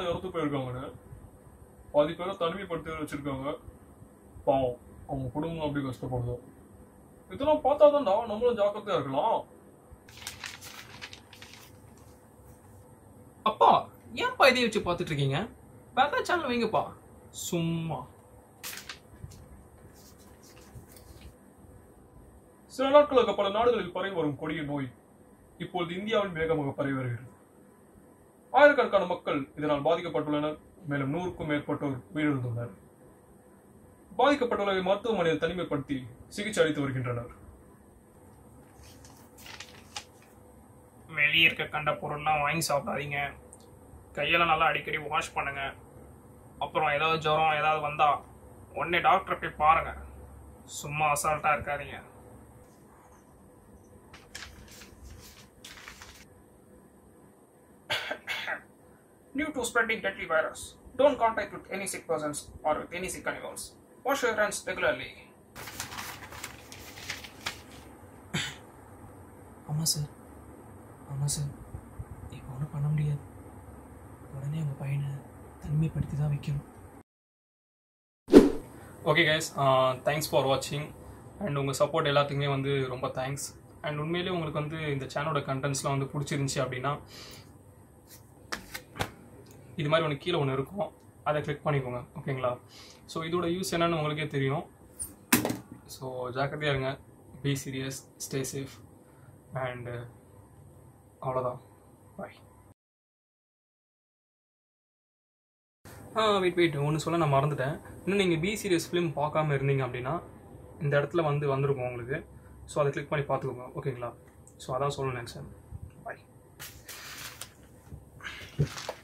இறந்து போயிருக்காங்கன்னு பாதி பேரை தனிமைப்படுத்தி வச்சிருக்காங்க பாவம் அவங்க குடும்பம் அப்படி கஷ்டப்படுது இதெல்லாம் பார்த்தா தான்டா நம்மளும் ஜாக்கிரதையா இருக்கலாம் அப்பா ஏன்ப்பா இதைய வச்சு பார்த்துட்டு இருக்கீங்க வேற சேனல் வைங்கப்பா சும்மா சில நாட்களுக்கு பல நாடுகளில் பரவி வரும் கொடிய நோய் இப்பொழுது இந்தியாவில் வேகமாக பரவி வருகிறது ஆயிரக்கணக்கான மக்கள் இதனால் பாதிக்கப்பட்டுள்ளனர் மேலும் நூறுக்கும் மேற்பட்டோர் உயிரிழந்துள்ளனர் பாதிக்கப்பட்டவர்களை மருத்துவமனையில் தனிமைப்படுத்தி சிகிச்சை அளித்து வருகின்றனர் வெளியே இருக்க கண்ட பொருள்லாம் வாங்கி சாப்பிடாதீங்க கையெல்லாம் நல்லா அடிக்கடி வாஷ் பண்ணுங்க அப்புறம் ஏதாவது ஜுரம் ஏதாவது வந்தா உடனே டாக்டரை போய் பாருங்க சும்மா அசால்ட்டா இருக்காதீங்க Due to spreading deadly virus, don't contact with any sick persons or with any sick animals. Wash your hands regularly. ஆமாம் சார் ஆமாம் சார் இப்போ ஒன்றும் பண்ண முடியாது உடனே உங்கள் பையனை தனிமைப்படுத்தி தான் வைக்கணும் ஓகே கைஸ் தேங்க்ஸ் ஃபார் வாட்சிங் அண்ட் உங்கள் சப்போர்ட் எல்லாத்துக்குமே வந்து ரொம்ப தேங்க்ஸ் அண்ட் உண்மையிலேயே உங்களுக்கு வந்து இந்த சேனலோட கண்டென்ட்ஸ்லாம் வந்து பிடிச்சிருந்துச்சி அப்படின்னா இது மாதிரி ஒன்று கீழே ஒன்று இருக்கும் அதை கிளிக் பண்ணிக்கோங்க ஓகேங்களா ஸோ இதோட யூஸ் என்னன்னு உங்களுக்கே தெரியும் ஸோ ஜாக்கிரதையாக இருங்க be serious stay safe and அவ்வளோதான் பாய் ஆ வெயிட் வெயிட் ஒன்று சொல்ல நான் மறந்துட்டேன் இன்னும் நீங்கள் பி சீரியஸ் ஃபிலிம் பார்க்காம இருந்தீங்க அப்படின்னா இந்த இடத்துல வந்து வந்திருக்கும் உங்களுக்கு ஸோ அதை கிளிக் பண்ணி பார்த்துக்கோங்க ஓகேங்களா ஸோ அதான் சொல்லணும்னு நினச்சேன் பாய்